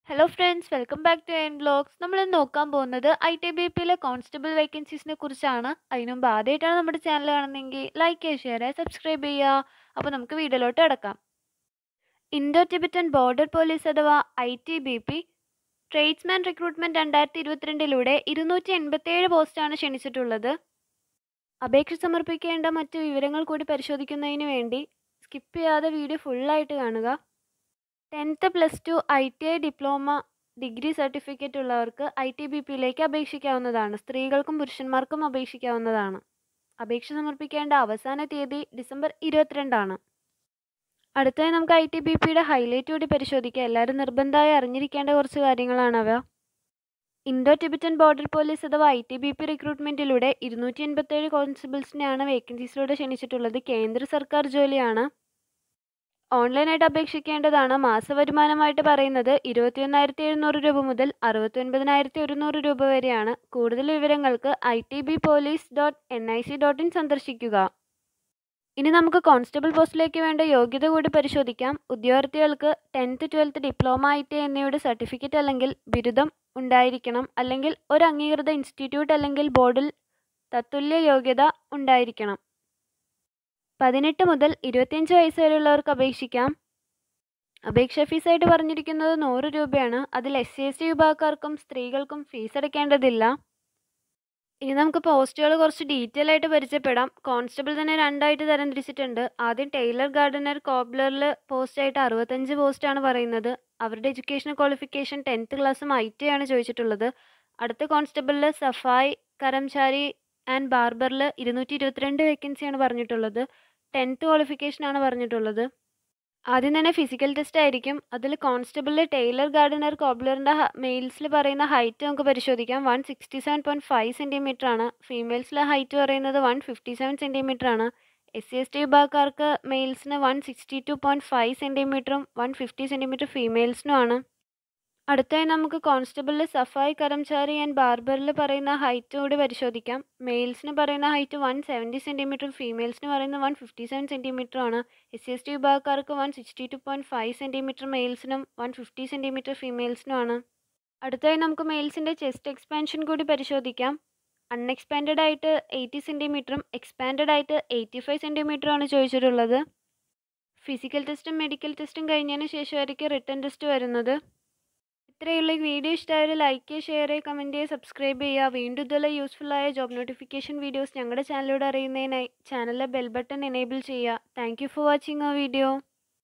hello friends welcome back to N blogs നമ്മൾ ഇന്ന് നോക്കാൻ പോകുന്നത് ഐ ടി ബി പിയിലെ കോൺസ്റ്റബിൾ വേക്കൻസീസിനെ കുറിച്ചാണ് അതിനു മുമ്പ് ആദ്യമായിട്ടാണ് നമ്മുടെ ചാനൽ കാണുന്നതെങ്കിൽ ലൈക്ക് ചെയ്യുക ഷെയർ ചെയ്യുക സബ്സ്ക്രൈബ് ചെയ്യുക അപ്പോൾ നമുക്ക് വീഡിയോയിലോട്ട് കിടക്കാം ഇൻഡോ ടിബറ്റൻ ബോർഡർ പോലീസ് അഥവാ I T B P tradesman recruitment രണ്ടായിരത്തി ഇരുപത്തിരണ്ടിലൂടെ ഇരുന്നൂറ്റി എൺപത്തേഴ് പോസ്റ്റാണ് ക്ഷണിച്ചിട്ടുള്ളത് അപേക്ഷ സമർപ്പിക്കേണ്ട മറ്റ് വിവരങ്ങൾ കൂടി പരിശോധിക്കുന്നതിന് വേണ്ടി സ്കിപ്പ് ചെയ്യാതെ വീഡിയോ ഫുള്ളായിട്ട് കാണുക tenth plus two I T I diploma degree certificate ഉള്ളവർക്ക് ഐ ടി ബി പിയിലേക്ക് അപേക്ഷിക്കാവുന്നതാണ് സ്ത്രീകൾക്കും പുരുഷന്മാർക്കും അപേക്ഷിക്കാവുന്നതാണ് അപേക്ഷ സമർപ്പിക്കേണ്ട അവസാന തീയതി ഡിസംബർ ഇരുപത്തിരണ്ടാണ് അടുത്തതായി നമുക്ക് ഐ ടി ബി പിയുടെ ഹൈലൈറ്റ് കൂടി പരിശോധിക്കാം എല്ലാവരും നിർബന്ധമായി അറിഞ്ഞിരിക്കേണ്ട കുറച്ച് കാര്യങ്ങളാണവ ഇൻഡോ ടിബറ്റൻ ബോർഡർ പോലീസ് അഥവാ ഐ ടി ബി പി റിക്രൂട്ട്മെൻറ്റിലൂടെ ഇരുന്നൂറ്റി എൺപത്തേഴ് കോൺസ്റ്റബിൾസിനെയാണ് വേക്കൻസീസിലൂടെ ക്ഷണിച്ചിട്ടുള്ളത് കേന്ദ്ര സർക്കാർ ജോലിയാണ് ഓൺലൈനായിട്ട് അപേക്ഷിക്കേണ്ടതാണ് മാസവരുമാനമായിട്ട് പറയുന്നത് ഇരുപത്തിയൊന്നായിരത്തി എഴുന്നൂറ് രൂപ മുതൽ അറുപത്തൊൻപതിനായിരത്തി ഒരുന്നൂറ് രൂപ വരെയാണ് കൂടുതൽ വിവരങ്ങൾക്ക് I T B police dot N I C dot in സന്ദർശിക്കുക ഇനി നമുക്ക് കോൺസ്റ്റബിൾ പോസ്റ്റിലേക്ക് വേണ്ട യോഗ്യത കൂടി പരിശോധിക്കാം ഉദ്യോഗാർത്ഥികൾക്ക് tenth twelfth diploma I T എന്നിവയുടെ സർട്ടിഫിക്കറ്റ് അല്ലെങ്കിൽ ബിരുദം ഉണ്ടായിരിക്കണം അല്ലെങ്കിൽ ഒരു അംഗീകൃത ഇൻസ്റ്റിറ്റ്യൂട്ട് അല്ലെങ്കിൽ ബോർഡിൽ തത്തുല്യ യോഗ്യത ഉണ്ടായിരിക്കണം പതിനെട്ട് മുതൽ ഇരുപത്തിയഞ്ച് വയസ്സ് വരെയുള്ളവർക്ക് അപേക്ഷിക്കാം അപേക്ഷാ ഫീസായിട്ട് പറഞ്ഞിരിക്കുന്നത് നൂറ് രൂപയാണ് അതിൽ എസ് സി എസ് ടി വിഭാഗക്കാർക്കും സ്ത്രീകൾക്കും ഫീസ് അടയ്ക്കേണ്ടതില്ല ഇനി നമുക്ക് പോസ്റ്റുകൾ കുറച്ച് ഡീറ്റെയിൽ ആയിട്ട് പരിചയപ്പെടാം കോൺസ്റ്റബിൾ തന്നെ രണ്ടായിട്ട് തരംതിരിച്ചിട്ടുണ്ട് ആദ്യം ടൈലർ ഗാർഡനർ കോബ്ലറിൽ പോസ്റ്റായിട്ട് അറുപത്തഞ്ച് പോസ്റ്റാണ് പറയുന്നത് അവരുടെ എഡ്യൂക്കേഷൻ ക്വാളിഫിക്കേഷൻ ടെൻത്ത് ക്ലാസ്സും ഐ ടി ആണ് ചോദിച്ചിട്ടുള്ളത് അടുത്ത കോൺസ്റ്റബിളിൽ സഫായി കരംചാരി ആൻഡ് ബാർബറിൽ ഇരുന്നൂറ്റി ഇരുപത്തിരണ്ട് വേക്കൻസിയാണ് പറഞ്ഞിട്ടുള്ളത് ടെൻത്ത് ക്വാളിഫിക്കേഷനാണ് പറഞ്ഞിട്ടുള്ളത് ആദ്യം തന്നെ ഫിസിക്കൽ ടെസ്റ്റ് ആയിരിക്കും അതിൽ കോൺസ്റ്റബിളിൽ ടൈലർ ഗാർഡനർ കോബ്ലറിൻ്റെ മെയിൽസിൽ പറയുന്ന ഹൈറ്റ് നമുക്ക് പരിശോധിക്കാം one sixty seven point five centimetre ആണ് ഫീമെയിൽസിലെ ഹൈറ്റ് പറയുന്നത് വൺ ഫിഫ്റ്റി സെവൻ സെൻറ്റിമീറ്റർ ആണ് എസ് സി എസ് ടി വിഭാഗക്കാർക്ക് മെയിൽസിന് one sixty two point five സെൻറ്റിമീറ്ററും വൺ ഫിഫ്റ്റി സെൻറ്റിമീറ്റർ ഫീമെയിൽസിനുമാണ് അടുത്തായി നമുക്ക് കോൺസ്റ്റബിളിൽ സഫായി കരംചാരി ആൻഡ് ബാർബറിൽ പറയുന്ന ഹൈറ്റ് കൂടി പരിശോധിക്കാം മെയിൽസിന് പറയുന്ന ഹൈറ്റ് വൺ സെവൻറ്റി സെൻറ്റിമീറ്ററും ഫീമെയിൽസിന് പറയുന്നത് വൺ ഫിഫ്റ്റി സെവൻ സെൻറ്റിമീറ്ററും ആണ് എസ് സി എസ് ടി വിഭാഗക്കാർക്ക് one sixty two point five centimetre മെയിൽസിനും വൺ ഫിഫ്റ്റി സെൻറ്റിമീറ്റർ ഫീമെയിൽസിനുമാണ് അടുത്തായി നമുക്ക് മെയിൽസിൻ്റെ ചെസ്റ്റ് എക്സ്പാൻഷൻ കൂടി പരിശോധിക്കാം അൺഎക്സ്പാൻഡഡ് ആയിട്ട് എയ്റ്റി സെൻറ്റിമീറ്ററും എക്സ്പാൻഡഡ് ആയിട്ട് എയ്റ്റി ഫൈവ് സെൻറ്റിമീറ്ററും ആണ് ചോദിച്ചിട്ടുള്ളത് ഫിസിക്കൽ ടെസ്റ്റും മെഡിക്കൽ ടെസ്റ്റും കഴിഞ്ഞതിന് ശേഷമായിരിക്കും റിട്ടേൺ ടെസ്റ്റ് വരുന്നത് ഇത്രയുള്ള ഈ വീഡിയോ ഇഷ്ടമായാൽ ലൈക്ക് ചെയ്യുക ഷെയർ ചെയ്യുക കമൻറ്റ് ചെയ്യുക സബ്സ്ക്രൈബ് ചെയ്യുക വീണ്ടും ഇതുപോലെ യൂസ്ഫുള്ളായ ജോബ് നോട്ടിഫിക്കേഷൻ വീഡിയോസ് ഞങ്ങളുടെ ചാനലിലൂടെ അറിയുന്നതിനായി ചാനലിലെ ബെൽ ബട്ടൺ എനേബിൾ ചെയ്യുക താങ്ക് യു ഫോർ വാച്ചിങ് ആ വീഡിയോ